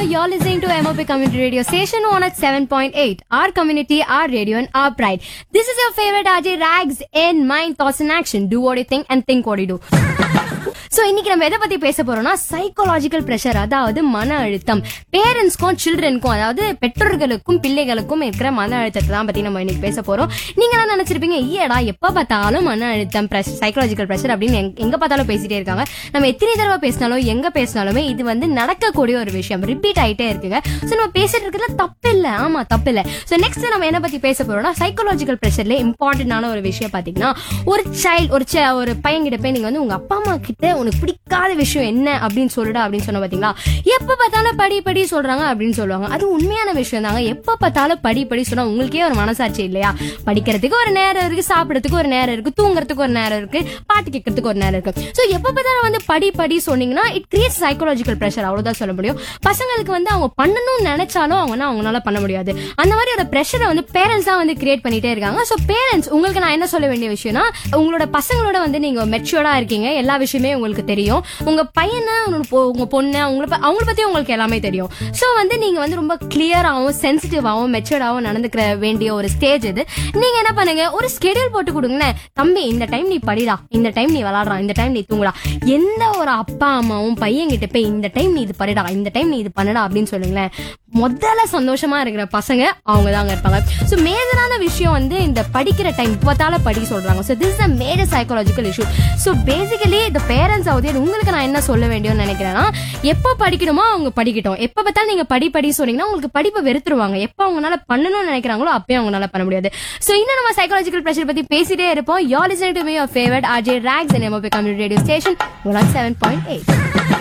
You're listening to MOP Community Radio Station on at 7.8. Our community, our radio, and our pride. This is your favorite RJ Rags in Mind, Thoughts, and Action. Do what you think and think what you do. So இன்னைக்கு நம்ம எதை பத்தி பேச போறோம்னா psychological pressure அதாவது மன அழுத்தம் பேரண்ட்ஸ்க்கும் சில்ட்ரனுக்கும் அதாவது பெற்றோர்களுக்கும் பிள்ளைகளுக்கும் இருக்கிற மன அழுத்தத்தை தான் பத்தி நம்ம இன்னைக்கு பேச போறோம் நீங்க என்ன நினைச்சிருப்பீங்க ஈயடா எப்ப பார்த்தாலும் மன அழுத்தம் சைக்காலஜிக்கல் பிரஷர் அப்படின்னு எங்க- எங்க பார்த்தாலும் பேசிட்டே இருக்காங்க நம்ம எத்தனை தடவை பேசினாலும் எங்க பேசினாலுமே இது வந்து நடக்கக்கூடிய ஒரு விஷயம் ரிப்பீட் ஆயிட்டே இருக்குங்க சோ நம்ம பேசிட்டு இருக்கிறதுல தப்பு இல்ல ஆமா தப்பு இல்ல சோ நெக்ஸ்ட் நம்ம என்ன பத்தி பேச போறோம்னா சைக்காலஜிக்கல் பிரஷர்ல இம்பார்ட்டன்டான ஒரு விஷயம் பாத்தீங்கன்னா ஒரு சைல்ட் ஒரு chi- ஒரு பையன் கிட்ட போய் நீங்க வந்து உங்க அப்பா அம்மா கிட்ட உனக்கு பிடிக்காத விஷயம் என்ன அப்படின்னு சொல்லுடா அப்படின்னு சொன்ன பாத்தீங்களா எப்ப பார்த்தாலும் படி படி சொல்றாங்க அப்படின்னு சொல்லுவாங்க அது உண்மையான விஷயம் தாங்க எப்ப பார்த்தாலும் படி படி சொன்னா உங்களுக்கே ஒரு மனசாட்சி இல்லையா படிக்கிறதுக்கு ஒரு நேரம் இருக்கு சாப்பிடறதுக்கு ஒரு நேரம் இருக்கு தூங்குறதுக்கு ஒரு நேரம் இருக்கு பாட்டு கேட்கறதுக்கு ஒரு நேரம் இருக்கு சோ எப்ப பார்த்தாலும் வந்து படி படி சொன்னீங்கன்னா இட் கிரியேட் சைக்காலஜிக்கல் பிரஷர் அவ்வளவுதான் சொல்ல முடியும் பசங்களுக்கு வந்து அவங்க பண்ணணும்னு நினைச்சாலும் அவங்க அவங்களால பண்ண முடியாது அந்த மாதிரி ஒரு பிரஷரை வந்து பேரண்ட்ஸ் தான் வந்து கிரியேட் பண்ணிட்டே இருக்காங்க சோ பேரண்ட்ஸ் உங்களுக்கு நான் என்ன சொல்ல வேண்டிய விஷயம்னா உங்களோட பசங்களோட வந்து நீங்க மெச்சூர்டா இருக்கீங்க எல்லா விஷயமே உங்களுக்கு தெரியும் உங்க பையனை உங்க பொ- உங்க பொண்ணு அவங்கள ப- அவங்கள பத்தி உங்களுக்கு எல்லாமே தெரியும் சோ வந்து நீங்க வந்து ரொம்ப கிளியராகவும் சென்சிட்டிவாகவும் மெச்சூர்டாகவும் நடந்துக்கிற வேண்டிய ஒரு ஸ்டேஜ் இது நீங்க என்ன பண்ணுங்க ஒரு ஸ்கெடியூல் போட்டு கொடுங்கண்ணே தம்பி இந்த டைம் நீ படிடா இந்த டைம் நீ விளாடுறா இந்த டைம் நீ தூங்குடா எந்த ஒரு அப்பா அம்மாவும் பையன் கிட்ட போய் இந்த டைம் நீ இது படிடா இந்த டைம் நீ இது பண்ணுடா அப்படின்னு சொல்லுங்களேன் முதல்ல சந்தோஷமா இருக்கிற பசங்க அவங்க தாங்க இருப்பாங்க சோ மேஜரான விஷயம் வந்து இந்த படிக்கிற டைம் இப்பத்தால படி சொல்றாங்க so this uh major psychological issue so basically இந்த பேரண்ட்ஸ் ஆகுது உங்களுக்கு நான் என்ன சொல்ல வேண்டியன்னு நினைக்கிறேன்னா எப்போ படிக்கணுமோ அவங்க படிக்கட்டும் எப்ப பார்த்தாலும் நீங்க படி படி சொன்னீங்கன்னா உங்களுக்கு படிப்பை வெறுத்துருவாங்க எப்ப அவங்களால பண்ணணும்னு நினைக்கிறாங்களோ அப்பயும் அவங்களால பண்ண முடியாது சோ இன்னும் நம்ம சைக்காலஜிக்கல் பிரஷர் பத்தி பேசிட்டே இருப்போம் you're listening to me your favourite RJ Rocks and MOP community radio station seven point eight